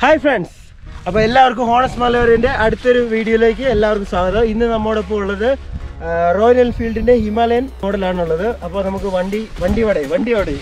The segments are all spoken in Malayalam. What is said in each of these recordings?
ഹായ് ഫ്രണ്ട്സ് അപ്പോൾ എല്ലാവർക്കും ഹോണസ് മലയോറിൻ്റെ അടുത്തൊരു വീഡിയോയിലേക്ക് എല്ലാവർക്കും സ്വാഗതം ഇന്ന് നമ്മോടൊപ്പം ഉള്ളത് ആ, റോയൽ എൻഫീൽഡിൻ്റെ ഹിമാലയൻ മോഡലാണുള്ളത് അപ്പോൾ നമുക്ക് വണ്ടി വണ്ടി വടേ വണ്ടി വടേ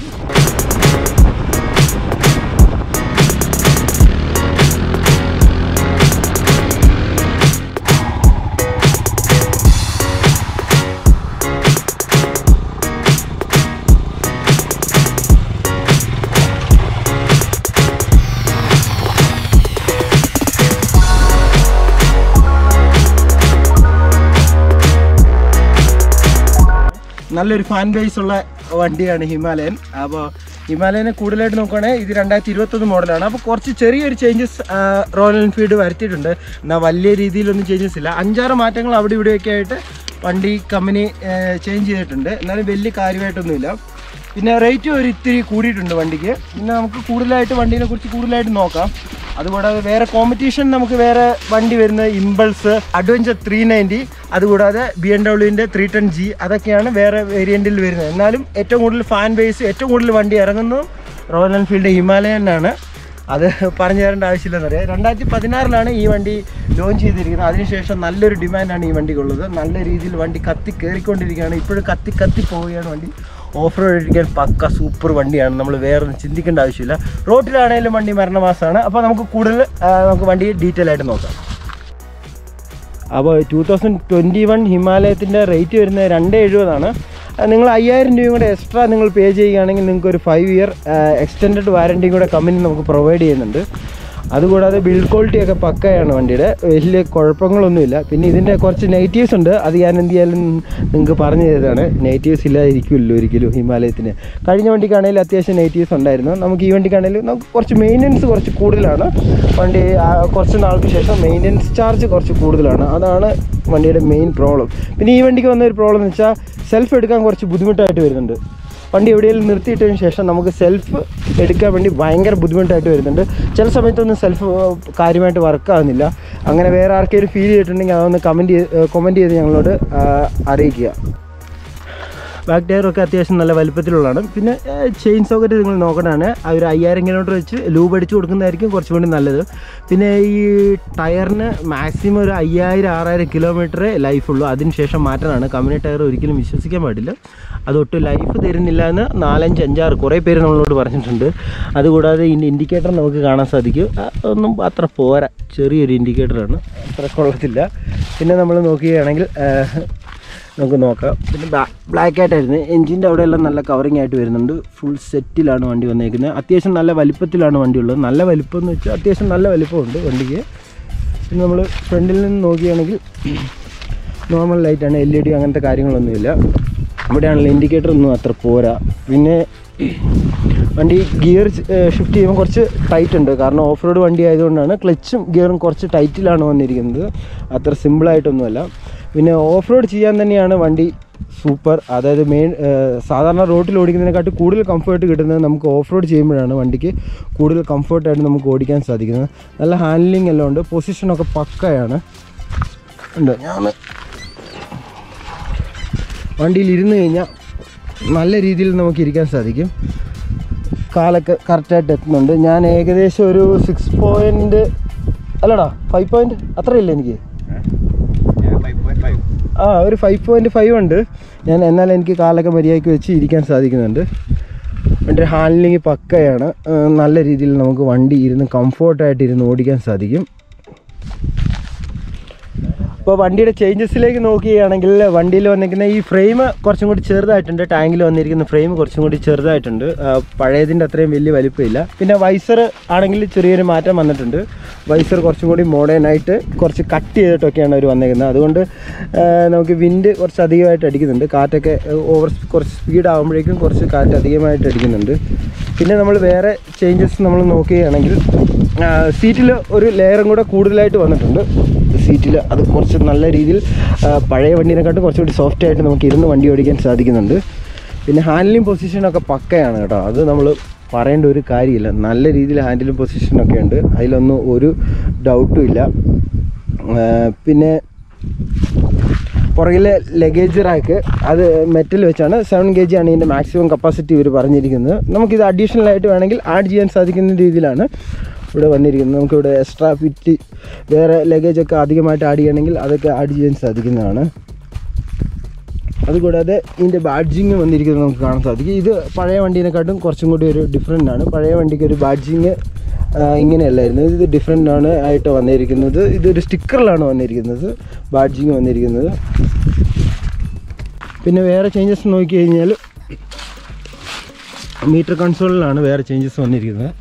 നല്ലൊരു ഫാൻ ബേസ് ഉള്ള വണ്ടിയാണ് ഹിമാലയൻ അപ്പോൾ ഹിമാലയനെ കൂടുതലായിട്ട് നോക്കുകയാണെങ്കിൽ ഇത് രണ്ടായിരത്തി ഇരുപത്തൊന്ന് മോഡലാണ് അപ്പോൾ കുറച്ച് ചെറിയൊരു ചേഞ്ചസ് റോയൽ എൻഫീൽഡ് വരുത്തിയിട്ടുണ്ട് എന്നാൽ വലിയ രീതിയിലൊന്നും ചേഞ്ചസ് ഇല്ല അഞ്ചാറ് മാറ്റങ്ങൾ അവിടെ ഇവിടെയൊക്കെ ആയിട്ട് വണ്ടി കമ്പനി ചേഞ്ച് ചെയ്തിട്ടുണ്ട് എന്നാലും വലിയ കാര്യമായിട്ടൊന്നുമില്ല പിന്നെ റേറ്റ് ഒരു ഇത്തിരി കൂടിയിട്ടുണ്ട് വണ്ടിക്ക് പിന്നെ നമുക്ക് കൂടുതലായിട്ട് വണ്ടീനെ കുറിച്ച് കൂടുതലായിട്ട് നോക്കാം അതുകൂടാതെ വേറെ കോമ്പറ്റീഷൻ നമുക്ക് വേറെ വണ്ടി വരുന്നത് ഇമ്പൾസ് അഡ്വഞ്ചർ ത്രീ നയൻറ്റി അതുകൂടാതെ ബി എം ഡബ്ല്യുവിൻ്റെ ത്രീ ടെൻ ജി അതൊക്കെയാണ് വേറെ വേരിയൻറ്റിൽ വരുന്നത് എന്നാലും ഏറ്റവും കൂടുതൽ ഫാൻ ബേസ് ഏറ്റവും കൂടുതൽ വണ്ടി ഇറങ്ങുന്നതും റോയൽ എൻഫീൽഡ് ഹിമാലയനാണ് അത് പറഞ്ഞു തരേണ്ട ആവശ്യമില്ലെന്നറിയാം രണ്ടായിരത്തി പതിനാറിലാണ് ഈ വണ്ടി ലോഞ്ച് ചെയ്തിരിക്കുന്നത് അതിനുശേഷം നല്ലൊരു ഡിമാൻഡാണ് ഈ വണ്ടിക്കുള്ളത് നല്ല രീതിയിൽ വണ്ടി കത്തി കയറിക്കൊണ്ടിരിക്കുകയാണ് ഇപ്പോഴും കത്തി കത്തി പോവുകയാണ് വണ്ടി ഓഫ് റോഡ് അടിക്കാൻ പക്ക സൂപ്പർ വണ്ടിയാണ് നമ്മൾ വേറെ ഒന്നും ചിന്തിക്കേണ്ട ആവശ്യമില്ല റോട്ടിലാണെങ്കിലും വണ്ടി മരണമാസമാണ് അപ്പോൾ നമുക്ക് കൂടുതൽ ആ, നമുക്ക് വണ്ടി ഡീറ്റെയിൽ ആയിട്ട് നോക്കാം അപ്പോൾ ടൂ തൗസൻഡ് ട്വൻറ്റി വൺ ഹിമാലയത്തിൻ്റെ റേറ്റ് വരുന്നത് രണ്ട് എഴുപതാണ് നിങ്ങൾ അയ്യായിരം രൂപയും കൂടെ എക്സ്ട്രാ നിങ്ങൾ പേ ചെയ്യുകയാണെങ്കിൽ നിങ്ങൾക്ക് ഒരു ഫൈവ് ഇയർ എക്സ്റ്റൻഡഡ് വാറൻറ്റിയും കൂടെ കമ്പനി നമുക്ക് പ്രൊവൈഡ് ചെയ്യുന്നുണ്ട് അതുകൂടാതെ ബിൽഡ് ക്വാളിറ്റി ഒക്കെ പക്കയാണ് വണ്ടിയുടെ വലിയ കുഴപ്പങ്ങളൊന്നുമില്ല പിന്നെ ഇതിൻ്റെ കുറച്ച് നെഗറ്റീവ്സ് ഉണ്ട് അത് ഞാൻ എന്ത് ചെയ്യാലും നിങ്ങൾക്ക് പറഞ്ഞു തരുന്നതാണ് നെഗറ്റീവ്സ് ഇല്ലാതിരിക്കുമല്ലോ ഒരിക്കലും ഹിമാലയത്തിന് കഴിഞ്ഞ വണ്ടിക്കാണെങ്കിലും അത്യാവശ്യം നെഗറ്റീവ്സ് ഉണ്ടായിരുന്നു നമുക്ക് ഈ വണ്ടിക്കാണെങ്കിലും നമുക്ക് കുറച്ച് മെയിൻ്റനൻസ് കുറച്ച് കൂടുതലാണ് വണ്ടി ആ, കുറച്ച് നാൾക്ക് ശേഷം മെയിൻ്റനൻസ് ചാർജ് കുറച്ച് കൂടുതലാണ് അതാണ് വണ്ടിയുടെ മെയിൻ പ്രോബ്ലം പിന്നെ ഈ വണ്ടിക്ക് വന്ന ഒരു പ്രോബ്ലം എന്ന് വെച്ചാൽ സെൽഫ് എടുക്കാൻ കുറച്ച് ബുദ്ധിമുട്ടായിട്ട് വരുന്നുണ്ട് വണ്ടി എവിടെയെങ്കിലും നിർത്തിയിട്ടതിന് ശേഷം നമുക്ക് സെൽഫ് എടുക്കാൻ വേണ്ടി ഭയങ്കര ബുദ്ധിമുട്ടായിട്ട് വരുന്നുണ്ട് ചില സമയത്തൊന്നും സെൽഫ് കാര്യമായിട്ട് വർക്ക് ആകുന്നില്ല അങ്ങനെ വേറെ ആർക്കെങ്കിലും ഫീൽ ചെയ്തിട്ടുണ്ടെങ്കിൽ അതൊന്ന് കമൻറ്റ് കമൻറ്റ് ചെയ്ത് ഞങ്ങളോട് ആ, അറിയിക്കുക ബാക്ക് ടയറൊക്കെ അത്യാവശ്യം നല്ല വലുപ്പത്തിലുള്ളതാണ് പിന്നെ ചെയിൻ സോക്കറ്റ് നിങ്ങൾ നോക്കണതാണ് ആ ഒരു അയ്യായിരം കിലോമീറ്റർ വെച്ച് ലൂബ് അടിച്ച് കൊടുക്കുന്നതായിരിക്കും കുറച്ചും കൂടി നല്ലത് പിന്നെ ഈ ടയറിന് മാക്സിമം ഒരു അയ്യായിരം ആറായിരം കിലോമീറ്ററേ ലൈഫുള്ളൂ അതിനുശേഷം മാറ്റാനാണ് കമ്പനി ടയർ ഒരിക്കലും വിശ്വസിക്കാൻ പാടില്ല അതൊട്ടും ലൈഫ് തരുന്നില്ല എന്ന് നാലഞ്ച് അഞ്ചാറ് കുറേ പേര് നമ്മളോട് പറഞ്ഞിട്ടുണ്ട് അതുകൂടാതെ ഇതിൻ്റെ ഇൻഡിക്കേറ്റർ നമുക്ക് കാണാൻ സാധിക്കും ആ, ഒന്നും അത്ര പോരാ ചെറിയൊരു ഇൻഡിക്കേറ്ററാണ് അത്ര കൊള്ളത്തില്ല പിന്നെ നമ്മൾ നോക്കുകയാണെങ്കിൽ ആ, നമുക്ക് നോക്കാം പിന്നെ ബ്ലാക്ക് ആയിട്ടായിരുന്നു എൻജിൻ്റെ അവിടെ എല്ലാം നല്ല കവറിങ് ആയിട്ട് വരുന്നുണ്ട് ഫുൾ സെറ്റിലാണ് വണ്ടി വന്നേക്കുന്നത് അത്യാവശ്യം നല്ല വലിപ്പത്തിലാണ് വണ്ടി ഉള്ളത് നല്ല വലിപ്പം എന്ന് വെച്ചാൽ അത്യാവശ്യം നല്ല വലിപ്പമുണ്ട് വണ്ടിക്ക് പിന്നെ നമ്മൾ ഫ്രണ്ടിൽ നിന്ന് നോക്കുകയാണെങ്കിൽ നോർമൽ ലൈറ്റാണ് എൽ ഇ ഡി അങ്ങനത്തെ കാര്യങ്ങളൊന്നുമില്ല ഇവിടെയാണല്ലോ ഇൻഡിക്കേറ്റർ ഒന്നും അത്ര പോരാ പിന്നെ വണ്ടി ഗിയർ ഷിഫ്റ്റ് ചെയ്യുമ്പോൾ കുറച്ച് ടൈറ്റ് ഉണ്ട് കാരണം ഓഫ് റോഡ് വണ്ടി ആയതുകൊണ്ടാണ് ക്ലച്ചും ഗിയറും കുറച്ച് ടൈറ്റിലാണ് വന്നിരിക്കുന്നത് അത്ര സിമ്പിളായിട്ടൊന്നുമല്ല പിന്നെ ഓഫ് റോഡ് ചെയ്യാൻ തന്നെയാണ് വണ്ടി സൂപ്പർ അതായത് മെയിൻ സാധാരണ റോട്ടിൽ ഓടിക്കുന്നതിനെക്കാട്ടി കൂടുതൽ കംഫർട്ട് കിട്ടുന്നത് നമുക്ക് ഓഫ് റോഡ് ചെയ്യുമ്പോഴാണ് വണ്ടിക്ക് കൂടുതൽ കംഫർട്ടായിട്ട് നമുക്ക് ഓടിക്കാൻ സാധിക്കുന്നത് നല്ല ഹാൻഡ്ലിംഗ് എല്ലാം ഉണ്ട് പൊസിഷനൊക്കെ പക്കയാണ് ഉണ്ട് ഞാൻ വണ്ടിയിൽ ഇരുന്ന് കഴിഞ്ഞാൽ നല്ല രീതിയിൽ നമുക്ക് ഇരിക്കാൻ സാധിക്കും കാലൊക്കെ കറക്റ്റായിട്ട് എത്തുന്നുണ്ട് ഞാൻ ഏകദേശം ഒരു സിക്സ് പോയിൻറ്റ് അല്ലടാ ഫൈവ് പോയിൻറ്റ് അത്രയില്ല എനിക്ക് ആ ഒരു ഫൈവ് പോയിൻറ്റ് ഫൈവ് ഉണ്ട് ഞാൻ എന്നാൽ എനിക്ക് കാലൊക്കെ മര്യാദയ്ക്ക് വെച്ച് ഇരിക്കാൻ സാധിക്കുന്നുണ്ട് എൻ്റെ ഹാൻഡ്ലിങ് പക്കയാണ് ആ, നല്ല രീതിയിൽ നമുക്ക് വണ്ടി ഇരുന്ന് കംഫോർട്ടായിട്ട് ഇരുന്ന് ഓടിക്കാൻ സാധിക്കും ഇപ്പോൾ വണ്ടിയുടെ ചേഞ്ചസിലേക്ക് നോക്കുകയാണെങ്കിൽ വണ്ടിയിൽ വന്നിരിക്കുന്ന ഈ ഫ്രെയിം കുറച്ചും കൂടി ചെറുതായിട്ടുണ്ട് ടാങ്കിൽ വന്നിരിക്കുന്ന ഫ്രെയിം കുറച്ചും കൂടി ചെറുതായിട്ടുണ്ട് ആ, പഴയതിൻ്റെ അത്രയും വലിയ വലിപ്പമില്ല പിന്നെ വൈസർ ആണെങ്കിൽ ചെറിയൊരു മാറ്റം വന്നിട്ടുണ്ട് വൈസർ കുറച്ചും കൂടി മോഡേൺ ആയിട്ട് കുറച്ച് കട്ട് ചെയ്തിട്ടൊക്കെയാണ് അവർ വന്നേക്കുന്നത് അതുകൊണ്ട് ആ, നമുക്ക് വിൻഡ് കുറച്ച് അധികമായിട്ട് അടിക്കുന്നുണ്ട് കാറ്റൊക്കെ ഓവർ കുറച്ച് സ്പീഡ് ആകുമ്പോഴേക്കും കുറച്ച് കാറ്റ് അധികമായിട്ട് അടിക്കുന്നുണ്ട് പിന്നെ നമ്മൾ വേറെ ചേഞ്ചസ് നമ്മൾ നോക്കുകയാണെങ്കിൽ സീറ്റിൽ ഒരു ലെയറും കൂടെ കൂടുതലായിട്ട് വന്നിട്ടുണ്ട് സീറ്റിൽ അത് കുറച്ച് നല്ല രീതിയിൽ ആ, പഴയ വണ്ടീനെക്കാട്ടും കുറച്ചുകൂടി സോഫ്റ്റ് ആയിട്ട് നമുക്ക് ഇരുന്ന് വണ്ടി ഓടിക്കാൻ സാധിക്കുന്നുണ്ട് പിന്നെ ഹാൻഡ്ലിംഗ് പൊസിഷനൊക്കെ പക്കയാണ് കേട്ടോ അത് നമ്മൾ പറയേണ്ട ഒരു കാര്യമില്ല നല്ല രീതിയിൽ ഹാൻഡിലും പൊസിഷനൊക്കെ ഉണ്ട് അതിലൊന്നും ഒരു ഡൗട്ടും ഇല്ല ആ, പിന്നെ പുറകിലെ ലഗേജ് റാക്ക് അത് മെറ്റൽ വെച്ചാണ് സെവൻ കെ ജി ആണ് ഇതിൻ്റെ മാക്സിമം കപ്പാസിറ്റി ഇവർ പറഞ്ഞിരിക്കുന്നത് നമുക്കിത് അഡീഷണൽ ആയിട്ട് വേണമെങ്കിൽ ആഡ് ചെയ്യാൻ സാധിക്കുന്ന രീതിയിലാണ് ഇവിടെ വന്നിരിക്കുന്നത് നമുക്കിവിടെ എക്സ്ട്രാ ഫിറ്റ് വേറെ ലഗേജ് ഒക്കെ അധികമായിട്ട് ആഡ് ചെയ്യണമെങ്കിൽ അതൊക്കെ ആഡ് ചെയ്യാൻ സാധിക്കുന്നതാണ് അതുകൂടാതെ ഇതിൻ്റെ ബാഡ്ജിങ് വന്നിരിക്കുന്നത് നമുക്ക് കാണാൻ സാധിക്കും ഇത് പഴയ വണ്ടീനെക്കാട്ടും കുറച്ചും കൂടി ഒരു ഡിഫറെൻ്റ് ആണ് പഴയ വണ്ടിക്ക് ഒരു ബാഡ്ജിങ് ഇങ്ങനെയല്ലായിരുന്നു ഇത് ഡിഫറെൻ്റ് ആണ് ആയിട്ട് വന്നിരിക്കുന്നത് ഇതൊരു സ്റ്റിക്കറിലാണ് വന്നിരിക്കുന്നത് ബാഡ്ജിങ് വന്നിരിക്കുന്നത് പിന്നെ വേറെ ചേഞ്ചസ് നോക്കി കഴിഞ്ഞാൽ മീറ്റർ കൺസോളിലാണ് വേറെ ചേഞ്ചസ് വന്നിരിക്കുന്നത്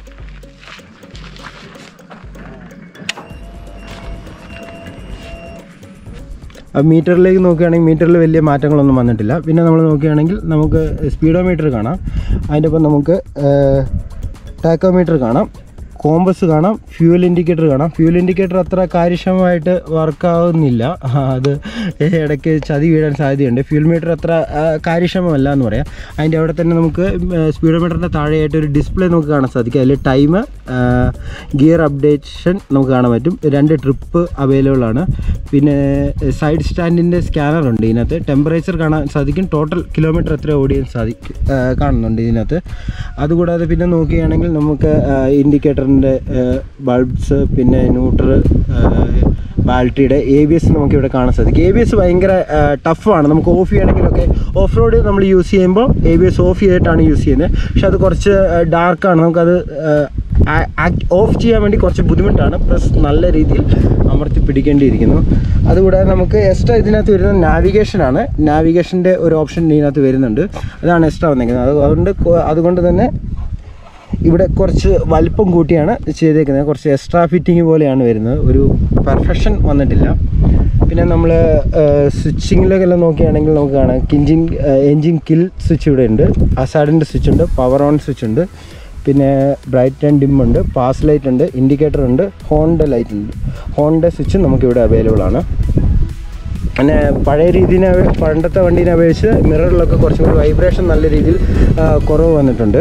അപ്പോൾ മീറ്ററിലേക്ക് നോക്കുകയാണെങ്കിൽ മീറ്ററിൽ വലിയ മാറ്റങ്ങളൊന്നും വന്നിട്ടില്ല പിന്നെ നമ്മൾ നോക്കുകയാണെങ്കിൽ നമുക്ക് സ്പീഡോമീറ്റർ കാണാം അതിൻ്റെ ഒപ്പം നമുക്ക് ടാക്കോമീറ്റർ കാണാം കോമ്പസ് കാണാം ഫ്യൂൽ ഇൻഡിക്കേറ്റർ കാണാം ഫ്യൂൽ ഇൻഡിക്കേറ്റർ അത്ര കാര്യക്ഷമമായിട്ട് വർക്കാവുന്നില്ല അത് ഇടയ്ക്ക് ചതി വീഴാൻ സാധ്യതയുണ്ട് ഫ്യൂൽ മീറ്റർ അത്ര ആ, കാര്യക്ഷമമല്ല എന്ന് പറയാം അതിൻ്റെ അവിടെ തന്നെ നമുക്ക് സ്പീഡോമീറ്ററിൻ്റെ താഴെയായിട്ട് ഒരു ഡിസ്പ്ലേ നമുക്ക് കാണാൻ സാധിക്കും അതിൽ ടൈം ഗിയർ അപ്ഡേഷൻ നമുക്ക് കാണാൻ പറ്റും രണ്ട് ട്രിപ്പ് അവൈലബിൾ ആണ് പിന്നെ സൈഡ് സ്റ്റാൻഡിൻ്റെ സ്കാനർ ഉണ്ട് ഇതിനകത്ത് ടെമ്പറേച്ചർ കാണാൻ സാധിക്കും ടോട്ടൽ കിലോമീറ്റർ എത്ര ഓടിയാൻ സാധിക്കും ആ, കാണുന്നുണ്ട് ഇതിനകത്ത് അതുകൂടാതെ പിന്നെ നോക്കുകയാണെങ്കിൽ നമുക്ക് ഇൻഡിക്കേറ്ററിൻ്റെ ബൾബ്സ് പിന്നെ ന്യൂട്രൽ ബാറ്ററിയുടെ എ ബി എസ് നമുക്ക് ഇവിടെ കാണാൻ സാധിക്കും എ ബി എസ് ഭയങ്കര ടഫാണ് നമുക്ക് ഓഫ് ചെയ്യണമെങ്കിലൊക്കെ ഓഫ് റോഡ് നമ്മൾ യൂസ് ചെയ്യുമ്പോൾ എ ബി എസ് ഓഫ് ചെയ്തിട്ടാണ് യൂസ് ചെയ്യുന്നത് പക്ഷെ അത് കുറച്ച് ഡാർക്കാണ് നമുക്കത് ഓഫ് ചെയ്യാൻ വേണ്ടി കുറച്ച് ബുദ്ധിമുട്ടാണ് പ്ലസ് നല്ല രീതിയിൽ അമർത്തി പിടിക്കേണ്ടിയിരിക്കുന്നു അതുകൂടാതെ നമുക്ക് എക്സ്ട്രാ ഇതിനകത്ത് വരുന്ന നാവിഗേഷനാണ് നാവിഗേഷൻ്റെ ഒരു ഓപ്ഷൻ ഇതിനകത്ത് വരുന്നുണ്ട് അതാണ് എക്സ്ട്രാ വന്നിരിക്കുന്നത് അത് അതുകൊണ്ട് കൊ- അതുകൊണ്ട് തന്നെ ഇവിടെ കുറച്ച് വലിപ്പം കൂട്ടിയാണ് ചെയ്തേക്കുന്നത് കുറച്ച് എക്സ്ട്രാ ഫിറ്റിംഗ് പോലെയാണ് വരുന്നത് ഒരു പെർഫെക്ഷൻ വന്നിട്ടില്ല പിന്നെ നമ്മൾ സ്വിച്ചിങ്ങിലൊക്കെല്ലാം നോക്കുകയാണെങ്കിൽ നമുക്ക് കാണാം കിഞ്ചിൻ എൻജിൻ കിൽ സ്വിച്ച് ഇവിടെ ഉണ്ട് അസാഡിൻ്റെ സ്വിച്ച് ഉണ്ട് പവർ ഓൺ സ്വിച്ച് ഉണ്ട് പിന്നെ ബ്രൈറ്റ് ആൻഡ് ഡിം ഉണ്ട് പാസ് ലൈറ്റ് ഉണ്ട് ഇൻഡിക്കേറ്റർ ഉണ്ട് ഹോണിൻ്റെ ലൈറ്റ് ഉണ്ട് ഹോണിൻ്റെ സ്വിച്ച് നമുക്കിവിടെ അവൈലബിൾ ആണ് പിന്നെ പഴയ രീതിനെ അപേ- പണ്ടത്തെ വണ്ടീനെ അപേക്ഷിച്ച് മിററിലൊക്കെ കുറച്ചും കൂടി വൈബ്രേഷൻ നല്ല രീതിയിൽ ആ, കുറവ് വന്നിട്ടുണ്ട്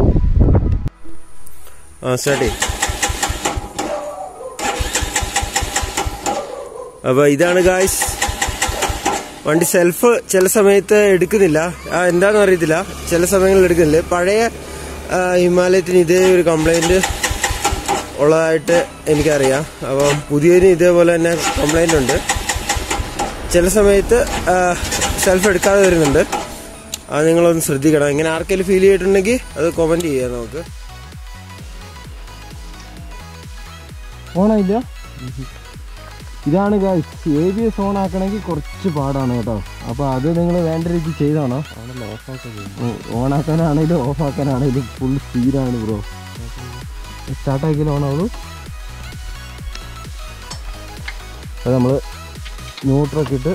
ആ സ്റ്റാർട്ട് അപ്പോൾ ഇതാണ് ഗായ്സ് വണ്ടി സെൽഫ് ചില സമയത്ത് എടുക്കുന്നില്ല ആ, എന്താണെന്ന് അറിയത്തില്ല ചില സമയങ്ങളിൽ എടുക്കുന്നില്ല പഴയ ആ, ഹിമാലയത്തിന് ഇതേ ഒരു കംപ്ലൈൻറ്റ് ഉള്ളതായിട്ട് എനിക്കറിയാം അപ്പം പുതിയതിന് ഇതേപോലെ തന്നെ കംപ്ലൈൻ്റ് ഉണ്ട് ചില സമയത്ത് സെൽഫ് എടുക്കാതെ വരുന്നുണ്ട് അത് നിങ്ങളൊന്ന് ശ്രദ്ധിക്കണം ഇങ്ങനെ ആർക്കെങ്കിലും ഫീൽ ചെയ്തിട്ടുണ്ടെങ്കിൽ അത് കമൻറ്റ് ചെയ്യാം നമുക്ക് ഓണായില്ല ഇതാണ് guys A B S on ആക്കണമെങ്കിൽ കുറച്ച് പാടാണ് കേട്ടോ അപ്പോൾ അത് നിങ്ങൾ വേണ്ട രീതിയിൽ ചെയ്താണോ ഓൺ ആക്കാനാണെങ്കിലും ഓഫ് ആക്കാനാണെങ്കിലും ഫുൾ സ്പീഡാണ് ബ്രോ സ്റ്റാർട്ട് ആക്കിയാലും ഓൺ ആവുള്ളൂ അത് നമ്മൾ ന്യൂട്രൊക്കെ ഇട്ട്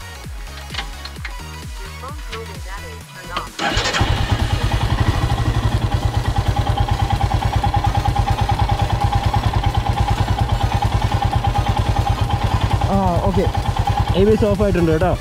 ആ okay A B S off ആയിട്ടുണ്ട് കേട്ടോ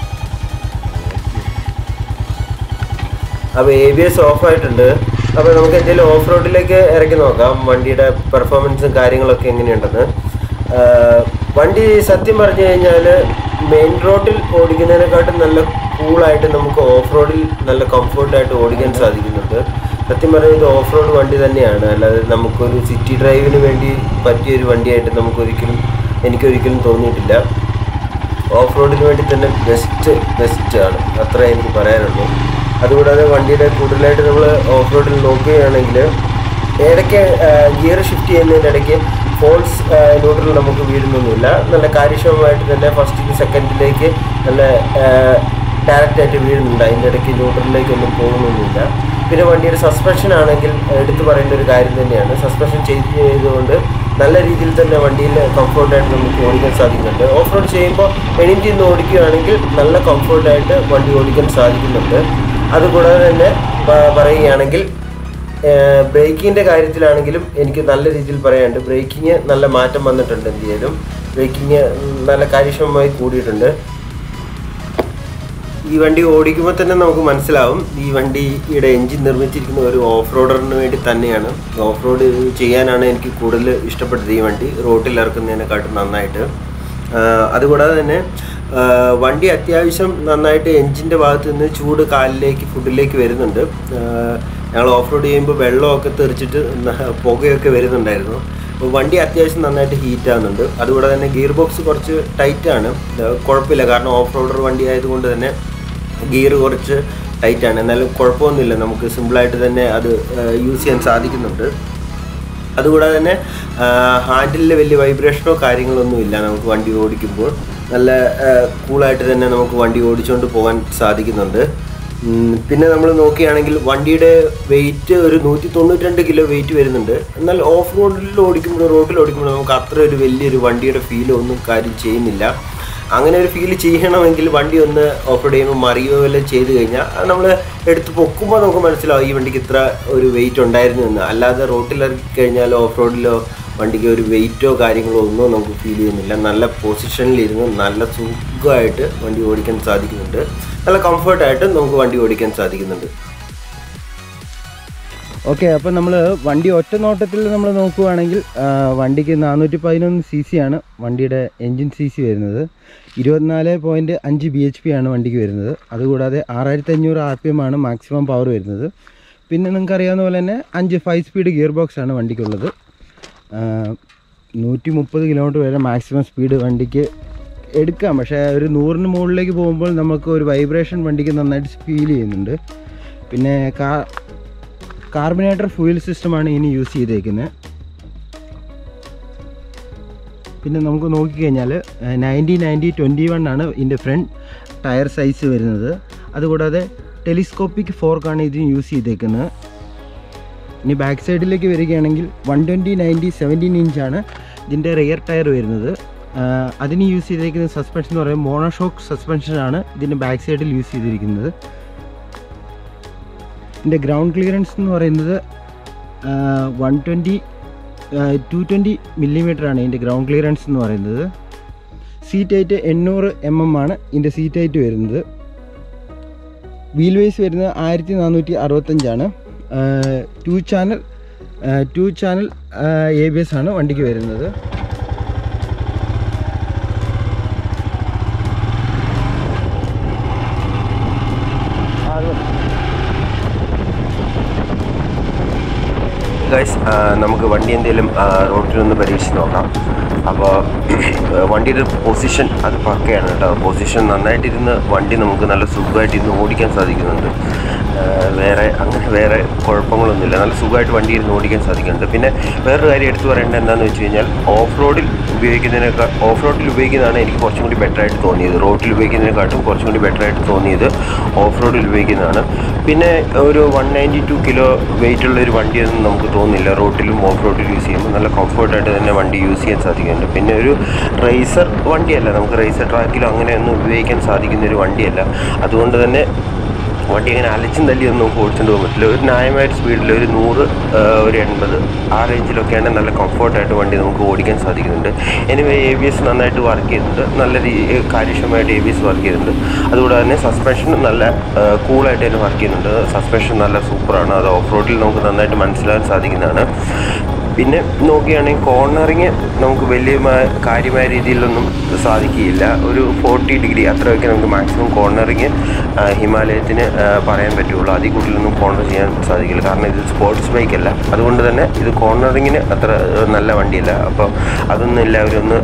അപ്പോൾ എ ബി എസ് ഓഫ് ആയിട്ടുണ്ട് അപ്പോൾ നമുക്ക് എന്തെങ്കിലും ഓഫ് റോഡിലേക്ക് ഇറക്കി നോക്കാം വണ്ടിയുടെ പെർഫോമൻസും കാര്യങ്ങളൊക്കെ എങ്ങനെയുണ്ടെന്ന് ആഹ് വണ്ടി സത്യം പറഞ്ഞു കഴിഞ്ഞാൽ മെയിൻ റോഡിൽ ഓടിക്കുന്നതിനെക്കാട്ടും നല്ല കൂളായിട്ട് നമുക്ക് ഓഫ് റോഡിൽ നല്ല കംഫർട്ടായിട്ട് ഓടിക്കാൻ സാധിക്കുന്നുണ്ട് സത്യം പറഞ്ഞാൽ ഇത് ഓഫ് റോഡ് വണ്ടി തന്നെയാണ് അല്ലാതെ നമുക്കൊരു സിറ്റി ഡ്രൈവിന് വേണ്ടി പറ്റിയ ഒരു വണ്ടിയായിട്ട് നമുക്കൊരിക്കലും എനിക്കൊരിക്കലും തോന്നിയിട്ടില്ല ഓഫ് റോഡിന് വേണ്ടി തന്നെ ബെസ്റ്റ് ബെസ്റ്റ് ആണ് അത്ര എനിക്ക് പറയാനുള്ളൂ അതുകൂടാതെ വണ്ടിയുടെ കൂടുതലായിട്ട് നമ്മൾ ഓഫ് റോഡിൽ നോക്കുകയാണെങ്കിൽ ഇടയ്ക്ക് ഗിയർ ഷിഫ്റ്റ് ചെയ്യുന്നതിൻ്റെ ഇടയ്ക്ക് ഫോൾസ് ന്യൂട്രൽ നമുക്ക് വീഴുന്നൊന്നുമില്ല നല്ല കാര്യക്ഷമമായിട്ട് തന്നെ ഫസ്റ്റിന് സെക്കൻഡിലേക്ക് നല്ല ഡയറക്റ്റ് ആയിട്ട് വീഴുന്നുണ്ട് അതിൻ്റെ ഇടയ്ക്ക് ന്യൂട്രലിലേക്കൊന്നും പോകുന്നൊന്നുമില്ല പിന്നെ വണ്ടിയുടെ സസ്പെൻഷൻ ആണെങ്കിൽ എടുത്തു പറയേണ്ട ഒരു കാര്യം തന്നെയാണ് സസ്പെൻഷൻ ചെയ്ത് ചെയ്തുകൊണ്ട് നല്ല രീതിയിൽ തന്നെ വണ്ടിയിൽ കംഫർട്ടായിട്ട് നമുക്ക് ഓടിക്കാൻ സാധിക്കുന്നുണ്ട് ഓഫ് റോഡ് ചെയ്യുമ്പോൾ എണീറ്റ് നിന്ന് ഓടിക്കുകയാണെങ്കിൽ നല്ല കംഫർട്ടായിട്ട് വണ്ടി ഓടിക്കാൻ സാധിക്കുന്നുണ്ട് അതുകൂടാതെ തന്നെ പ- പറയുകയാണെങ്കിൽ ബ്രേക്കിങ്ങിൻ്റെ കാര്യത്തിലാണെങ്കിലും എനിക്ക് നല്ല രീതിയിൽ പറയാനുണ്ട് ബ്രേക്കിങ് നല്ല മാറ്റം വന്നിട്ടുണ്ട് എന്ത് ചെയ്താലും ബ്രേക്കിങ് നല്ല കാര്യക്ഷമമായി കൂടിയിട്ടുണ്ട് ഈ വണ്ടി ഓടിക്കുമ്പോൾ തന്നെ നമുക്ക് മനസ്സിലാവും ഈ വണ്ടിയുടെ എഞ്ചിൻ നിർമ്മിച്ചിരിക്കുന്ന ഒരു ഓഫ് റോഡറിന് വേണ്ടി തന്നെയാണ് ഓഫ് റോഡ് ചെയ്യാനാണ് എനിക്ക് കൂടുതൽ ഇഷ്ടപ്പെട്ടത് ഈ വണ്ടി റോട്ടിൽ ഇറക്കുന്നതിനെക്കാട്ടും നന്നായിട്ട് ആഹ് അതുകൂടാതെ തന്നെ ആഹ് വണ്ടി അത്യാവശ്യം നന്നായിട്ട് എഞ്ചിൻ്റെ ഭാഗത്ത് നിന്ന് ചൂട് കാലിലേക്ക് ഫുഡിലേക്ക് വരുന്നുണ്ട് ആഹ് ഞങ്ങൾ ഓഫ് റോഡ് ചെയ്യുമ്പോൾ വെള്ളമൊക്കെ തെറിച്ചിട്ട് ന- പുകയൊക്കെ വരുന്നുണ്ടായിരുന്നു അപ്പോൾ വണ്ടി അത്യാവശ്യം നന്നായിട്ട് ഹീറ്റ് ആകുന്നുണ്ട് അതുകൂടെ തന്നെ ഗിയർ ബോക്സ് കുറച്ച് ടൈറ്റാണ് കുഴപ്പമില്ല കാരണം ഓഫ് റോഡർ വണ്ടി ആയതുകൊണ്ട് തന്നെ ഗിയർ കുറച്ച് ടൈറ്റാണ് എന്നാലും കുഴപ്പമൊന്നുമില്ല നമുക്ക് സിമ്പിളായിട്ട് തന്നെ അത് യൂസ് ചെയ്യാൻ സാധിക്കുന്നുണ്ട് അതുകൂടാതെ തന്നെ ഹാൻഡിലിൽ വലിയ വൈബ്രേഷനോ കാര്യങ്ങളോ ഒന്നും ഇല്ല നമുക്ക് വണ്ടി ഓടിക്കുമ്പോൾ നല്ല കൂളായിട്ട് തന്നെ നമുക്ക് വണ്ടി ഓടിച്ചുകൊണ്ട് പോകാൻ സാധിക്കുന്നുണ്ട് ഉം, പിന്നെ നമ്മൾ നോക്കുകയാണെങ്കിൽ വണ്ടിയുടെ വെയിറ്റ് ഒരു നൂറ്റി തൊണ്ണൂറ്റി രണ്ട് കിലോ വെയിറ്റ് വരുന്നുണ്ട് എന്നാൽ ഓഫ് റോഡിൽ ഓടിക്കുമ്പോൾ റോഡിൽ ഓടിക്കുമ്പോൾ നമുക്ക് അത്ര ഒരു വലിയൊരു വണ്ടിയുടെ ഫീൽ ഒന്നും കാര്യം ചെയ്യുന്നില്ല അങ്ങനെ ഒരു ഫീൽ ചെയ്യണമെങ്കിൽ വണ്ടി ഒന്ന് ഓഫ് റോഡ് ചെയ്യുമ്പോൾ മറിയോ വല്ലതും ചെയ്ത് കഴിഞ്ഞാൽ നമ്മൾ എടുത്ത് പൊക്കുമ്പോൾ നമുക്ക് മനസ്സിലാവും ഈ വണ്ടിക്ക് ഇത്ര ഒരു വെയിറ്റ് ഉണ്ടായിരുന്നു എന്ന് അല്ലാതെ റോട്ടിൽ ഇറക്കി കഴിഞ്ഞാൽ ഓഫ് റോഡിലോ വണ്ടിക്ക് ഒരു വെയിറ്റോ കാര്യങ്ങളോ ഒന്നും നമുക്ക് ഫീൽ ചെയ്യുന്നില്ല നല്ല പൊസിഷനിലിരുന്ന് നല്ല സുഖമായിട്ട് വണ്ടി ഓടിക്കാൻ സാധിക്കുന്നുണ്ട് നല്ല കംഫർട്ടായിട്ട് നമുക്ക് വണ്ടി ഓടിക്കാൻ സാധിക്കുന്നുണ്ട് ഓക്കെ അപ്പോൾ നമ്മൾ വണ്ടി ഒറ്റ നോട്ടത്തിൽ നമ്മൾ നോക്കുകയാണെങ്കിൽ ആ, വണ്ടിക്ക് നാനൂറ്റി പതിനൊന്ന് സി സി ആണ് വണ്ടിയുടെ എൻജിൻ സി സി വരുന്നത് ഇരുപത്തിനാല് പോയിൻറ്റ് അഞ്ച് ബി എച്ച് പി ആണ് വണ്ടിക്ക് വരുന്നത് അതുകൂടാതെ ആറായിരത്തി അഞ്ഞൂറ് ആർ പി എം ആണ് മാക്സിമം പവർ വരുന്നത് പിന്നെ നിങ്ങൾക്ക് അറിയാവുന്ന പോലെ തന്നെ അഞ്ച് ഫൈവ് സ്പീഡ് ഗിയർ ബോക്സ് ആണ് വണ്ടിക്കുള്ളത് നൂറ്റി മുപ്പത് കിലോമീറ്റർ വരെ മാക്സിമം സ്പീഡ് വണ്ടിക്ക് എടുക്കാം പക്ഷേ ഒരു നൂറിന് മുകളിലേക്ക് പോകുമ്പോൾ നമുക്ക് ഒരു വൈബ്രേഷൻ വണ്ടിക്ക് നന്നായിട്ട് ഫീൽ ചെയ്യുന്നുണ്ട് പിന്നെ കാ കാർബണേറ്റർ ഫ്യൂൽ സിസ്റ്റമാണ് ഇനി യൂസ് ചെയ്തേക്കുന്നത് പിന്നെ നമുക്ക് നോക്കിക്കഴിഞ്ഞാൽ നയൻറ്റി നയൻറ്റി ട്വൻറ്റി വൺ ആണ് ഇതിൻ്റെ ഫ്രണ്ട് ടയർ സൈസ് വരുന്നത് അതുകൂടാതെ ടെലിസ്കോപ്പിക് ഫോർക്കാണ് ഇതിന് യൂസ് ചെയ്തേക്കുന്നത് ഇനി ബാക്ക് സൈഡിലേക്ക് വരികയാണെങ്കിൽ വൺ ട്വൻറ്റി നയൻറ്റി സെവൻറ്റീൻ ഇഞ്ചാണ് ഇതിൻ്റെ റിയർ ടയർ വരുന്നത് ആ, അതിന് യൂസ് ചെയ്തിരിക്കുന്ന സസ്പെൻഷൻ എന്ന് പറയുമ്പോൾ മോണോഷോക്ക് സസ്പെൻഷനാണ് ഇതിൻ്റെ ബാക്ക് സൈഡിൽ യൂസ് ചെയ്തിരിക്കുന്നത് ഇതിൻ്റെ ഗ്രൗണ്ട് ക്ലിയറൻസ് എന്ന് പറയുന്നത് one twenty two twenty millimetre ആണ് ഇതിൻ്റെ ഗ്രൗണ്ട് ക്ലിയറൻസ് എന്ന് പറയുന്നത് സീറ്റ് ഹൈറ്റ് എണ്ണൂറ് എം എം ആണ് ഇതിൻ്റെ സീറ്റ് ഹൈറ്റ് വരുന്നത് വീൽ വേസ് വരുന്നത് ആയിരത്തി നാനൂറ്റി അറുപത്തഞ്ചാണ് two channel two channel A B S ആണ് വണ്ടിക്ക് വരുന്നത് ഗൈസ് നമുക്ക് വണ്ടി എന്തെങ്കിലും റോഡിലൊന്ന് പരീക്ഷിച്ച് നോക്കാം അപ്പോൾ വണ്ടിയുടെ പൊസിഷൻ അത് പക്കയാണ് കേട്ടോ പൊസിഷൻ നന്നായിട്ടിരുന്ന് വണ്ടി നമുക്ക് നല്ല സുഖമായിട്ട് ഇരുന്ന് ഓടിക്കാൻ സാധിക്കുന്നുണ്ട് ആ, വേറെ അങ്ങനെ വേറെ കുഴപ്പങ്ങളൊന്നുമില്ല നല്ല സുഖമായിട്ട് വണ്ടി ഇരുന്ന് ഓടിക്കാൻ സാധിക്കുന്നുണ്ട് പിന്നെ വേറൊരു കാര്യം എടുത്തു പറയേണ്ടത് എന്താണെന്ന് വെച്ച് കഴിഞ്ഞാൽ ഓഫ് റോഡിൽ ഉപയോഗിക്കുന്നതിനേക്കാൾ ഓഫ് റോഡിൽ ഉപയോഗിക്കുന്നതാണ് എനിക്ക് കുറച്ചും കൂടി ബെറ്റർ ആയിട്ട് തോന്നിയത് റോഡിൽ ഉപയോഗിക്കുന്നതിനെക്കാട്ടും കുറച്ചും കൂടി ബെറ്റർ ആയിട്ട് തോന്നിയത് ഓഫ് റോഡിൽ ഉപയോഗിക്കുന്നതാണ് പിന്നെ ഒരു one ninety two kilo weight ഉള്ള ഒരു വണ്ടിയൊന്നും നമുക്ക് തോന്നുന്നില്ല റോഡിലും ഓഫ് റോഡിലും യൂസ് ചെയ്യുമ്പോൾ നല്ല കംഫർട്ടായിട്ട് തന്നെ വണ്ടി യൂസ് ചെയ്യാൻ സാധിക്കുന്നുണ്ട് പിന്നെ ഒരു റേസർ വണ്ടിയല്ല നമുക്ക് റേസർ ട്രാക്കിലോ അങ്ങനെയൊന്നും ഉപയോഗിക്കാൻ സാധിക്കുന്ന ഒരു വണ്ടിയല്ല അതുകൊണ്ട് തന്നെ വണ്ടി അങ്ങനെ അലച്ചും തല്ലിയൊന്നും നമുക്ക് ഓടിച്ചുകൊണ്ട് പോകാൻ പറ്റില്ല ഒരു ന്യായമായ സ്പീഡിൽ ഒരു നൂറ് ആ, ഒരു എൺപത് ആ റേഞ്ചിലൊക്കെയാണ് നല്ല കംഫർട്ടായിട്ട് വണ്ടി നമുക്ക് ഓടിക്കാൻ സാധിക്കുന്നുണ്ട് എനിവേ എ ബി എസ് നന്നായിട്ട് വർക്ക് ചെയ്യുന്നുണ്ട് നല്ല രീ കാര്യക്ഷമമായിട്ട് എ ബി എസ് വർക്ക് ചെയ്യുന്നുണ്ട് അതുകൂടാതെ തന്നെ സസ്പെൻഷൻ നല്ല കൂളായിട്ട് തന്നെ വർക്ക് ചെയ്യുന്നുണ്ട് സസ്പെൻഷൻ നല്ല സൂപ്പറാണ് അത് ഓഫ് റോഡിൽ നമുക്ക് നന്നായിട്ട് മനസ്സിലാക്കാൻ സാധിക്കുന്നതാണ് പിന്നെ നോക്കുകയാണെങ്കിൽ കോർണറിങ് നമുക്ക് വലിയ മ- കാര്യമായ രീതിയിലൊന്നും സാധിക്കുകയില്ല ഒരു ഫോർട്ടി ഡിഗ്രി അത്രയൊക്കെ നമുക്ക് മാക്സിമം കോർണറിങ് ഹിമാലയത്തിന് ആ, പറയാൻ പറ്റുള്ളൂ അതിൽ കൂടുതലൊന്നും കോർണർ ചെയ്യാൻ സാധിക്കില്ല കാരണം ഇത് സ്പോർട്സ് ബൈക്ക് അല്ല അതുകൊണ്ട് തന്നെ ഇത് കോർണറിങ്ങിന് അത്ര ആ, നല്ല വണ്ടിയല്ല അപ്പോൾ അതൊന്നും എല്ലാവരും ഒന്ന്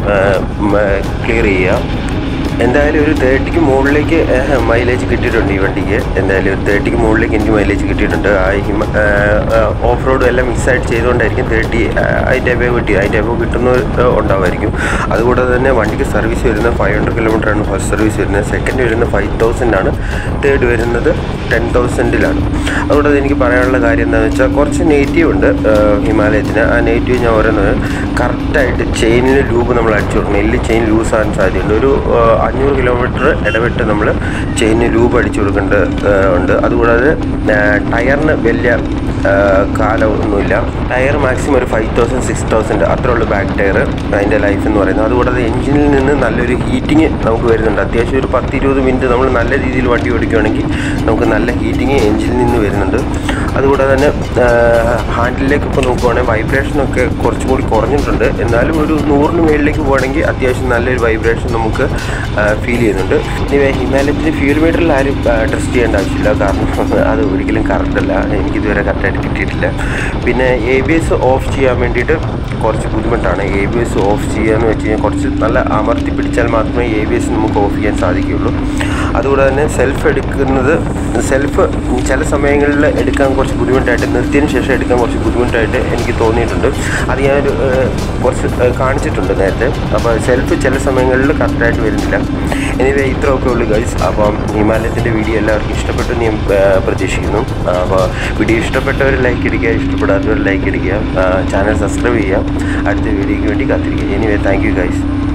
ക്ലിയർ ചെയ്യുക എന്തായാലും ഒരു തേർട്ടിക്ക് മുകളിലേക്ക് മൈലേജ് കിട്ടിയിട്ടുണ്ട് ഈ വണ്ടിക്ക് എന്തായാലും ഒരു തേർട്ടിക്ക് മുകളിലേക്ക് എനിക്ക് മൈലേജ് കിട്ടിയിട്ടുണ്ട് ആ ഹിമ ഓഫ് റോഡും എല്ലാം മിക്സായിട്ട് ചെയ്തുകൊണ്ടായിരിക്കും തേർട്ടി അതിൻ്റെ അബവ് കിട്ടി അതിൻ്റെ അബവ് കിട്ടുന്ന ഉണ്ടാവുമായിരിക്കും അതുകൂടാതെ തന്നെ വണ്ടിക്ക് സർവീസ് വരുന്നത് ഫൈവ് ഹൺഡ്രഡ് കിലോമീറ്റർ ആണ് ഫസ്റ്റ് സർവീസ് വരുന്നത് സെക്കൻഡ് വരുന്നത് ഫൈവ് തൗസൻഡ് ആണ് തേർഡ് വരുന്നത് ടെൻ തൗസൻഡിലാണ് അതുകൂടാതെ എനിക്ക് പറയാനുള്ള കാര്യം എന്താണെന്ന് വെച്ചാൽ കുറച്ച് നെഗറ്റീവ് ഉണ്ട് ആ, ഹിമാലയത്തിന് ആ നെഗറ്റീവ് ഞാൻ പറയുന്നത് കറക്റ്റായിട്ട് ചെയിനിൽ ലൂബ് നമ്മൾ അടിച്ചു കൊടുക്കണം എല്ല് ചെയിൻ ലൂസ് ആകാൻ സാധ്യതയുണ്ട് ഒരു ആ, അഞ്ഞൂറ് കിലോമീറ്റർ ഇടവിട്ട് നമ്മൾ ചെയിന് ലൂബ് അടിച്ചു കൊടുക്കേണ്ട ആ, ഉണ്ട് അതുകൂടാതെ ആ, ടയറിന് വലിയ ആ, കാലമൊന്നുമില്ല ടയർ മാക്സിമം ഒരു ഫൈവ് തൗസൻഡ് സിക്സ് തൗസൻഡ് അത്ര ഉള്ളൂ ബാക്ക് ടയർ അതിൻ്റെ ലൈഫ് എന്ന് പറയുന്നത് അതുകൂടാതെ എഞ്ചിനിൽ നിന്ന് നല്ലൊരു ഹീറ്റിംഗ് നമുക്ക് വരുന്നുണ്ട് അത്യാവശ്യം ഒരു പത്ത് ഇരുപത് മിനിറ്റ് നമ്മൾ നല്ല രീതിയിൽ വണ്ടി ഓടിക്കുകയാണെങ്കിൽ നമുക്ക് നല്ല ഹീറ്റിംഗ് എഞ്ചിനിൽ നിന്ന് വരുന്നുണ്ട് അതുകൂടാതെ തന്നെ ഹാൻഡിലേക്ക് ഇപ്പോൾ നോക്കുവാണെങ്കിൽ വൈബ്രേഷനൊക്കെ കുറച്ചും കൂടി കുറഞ്ഞിട്ടുണ്ട് എന്നാലും ഒരു നൂറിന് മേളിലേക്ക് പോകണമെങ്കിൽ അത്യാവശ്യം നല്ലൊരു വൈബ്രേഷൻ നമുക്ക് ഫീൽ ചെയ്യുന്നുണ്ട് ഇനി ഹിമാലയത്തിൻ്റെ ഫ്യൂൽ മീറ്ററിൽ ആരും ടെസ്റ്റ് ചെയ്യേണ്ട ആവശ്യമില്ല കാരണം അത് ഒരിക്കലും കറക്റ്റ് അല്ല എനിക്കിതുവരെ കറക്റ്റായിട്ട് കിട്ടിയിട്ടില്ല പിന്നെ എ ബി എസ് ഓഫ് ചെയ്യാൻ വേണ്ടിയിട്ട് കുറച്ച് ബുദ്ധിമുട്ടാണ് എ ബി എസ് ഓഫ് ചെയ്യാന്ന് വെച്ച് കഴിഞ്ഞാൽ കുറച്ച് നല്ല അമർത്തി പിടിച്ചാൽ മാത്രമേ എ ബി എസ് നമുക്ക് ഓഫ് ചെയ്യാൻ സാധിക്കുകയുള്ളൂ അതുകൂടാതെ തന്നെ സെൽഫ് എടുക്കുന്നത് സെൽഫ് ചില സമയങ്ങളിൽ എടുക്കാൻ കുറച്ച് ബുദ്ധിമുട്ടായിട്ട് നിർത്തിയതിന് ശേഷം എടുക്കാൻ കുറച്ച് ബുദ്ധിമുട്ടായിട്ട് എനിക്ക് തോന്നിയിട്ടുണ്ട് അത് ഞാനൊരു ഏഹ്, കുറച്ച് ഏഹ്, കാണിച്ചിട്ടുണ്ട് നേരത്തെ അപ്പോൾ സെൽഫ് ചില സമയങ്ങളിൽ കറക്റ്റായിട്ട് വരുന്നില്ല എനിവേ ഇത്രയൊക്കെ ഉള്ളൂ ഗൈസ് അപ്പം ഹിമാലയത്തിൻ്റെ വീഡിയോ എല്ലാവർക്കും ഇഷ്ടപ്പെട്ടു എന്ന് ഞാൻ ഏഹ്, പ്രതീക്ഷിക്കുന്നു അപ്പോൾ വീഡിയോ ഇഷ്ടപ്പെട്ടവർ ലൈക്ക് അടിക്കുക ഇഷ്ടപ്പെടാത്തവർ ലൈക്ക് അടിക്കുക ചാനൽ സബ്സ്ക്രൈബ് ചെയ്യുക അടുത്ത വീഡിയോയ്ക്ക് വേണ്ടി കാത്തിരിക്കുക എനിവേ താങ്ക് യു ഗൈസ്